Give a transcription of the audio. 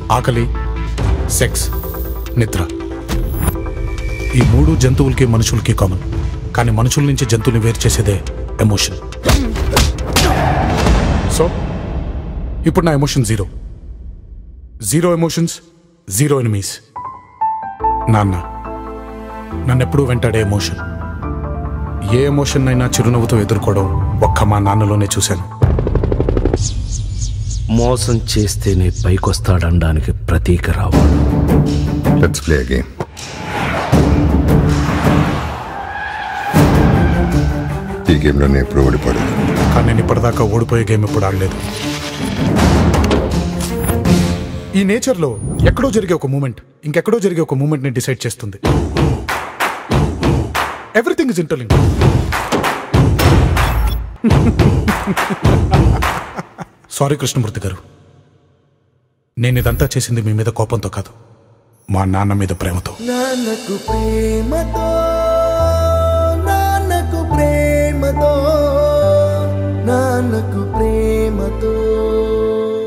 ఆకలి సెక్స్ నిద్ర ఈ మూడు జంతువులకి మనుషులకి కామన్ కానీ మనుషుల నుంచి జంతువుని వేరు చేసేదే ఎమోషన్ సో ఇప్పుడు నా emotion zero zero emotions zero enemies నాన్న నన్నెప్పుడూ వెంటాడే ఎమోషన్ ఏ ఎమోషన్ అయినా చిరునవ్వుతో ఎదుర్కోవడం ఒక్క మా నాన్నలోనే చూశాను మోసం చేస్తేనే పైకొస్తాడనడానికి ప్రతీక రావాలి లెట్స్ ప్లే గేమ్ ఈ గేమ్లో నేను ఎప్పుడు ఓడిపోలేదు కానీ నేను ఇప్పటిదాకా ఓడిపోయే గేమ్ ఎప్పుడు ఆడలేదు ఈ నేచర్లో ఎక్కడో జరిగే ఒక మూమెంట్ ఇంకెక్కడో జరిగే ఒక మూమెంట్ ని డిసైడ్ చేస్తుంది everything is interlink sorry Krishnamurthy గారు నేను ఇదంతా చేసింది మీ మీద కోపంతో కాదు మా నాన్న మీద ప్రేమతో నాన్నకు ప్రేమతో నాన్నకు ప్రేమతో నాన్నకు ప్రేమతో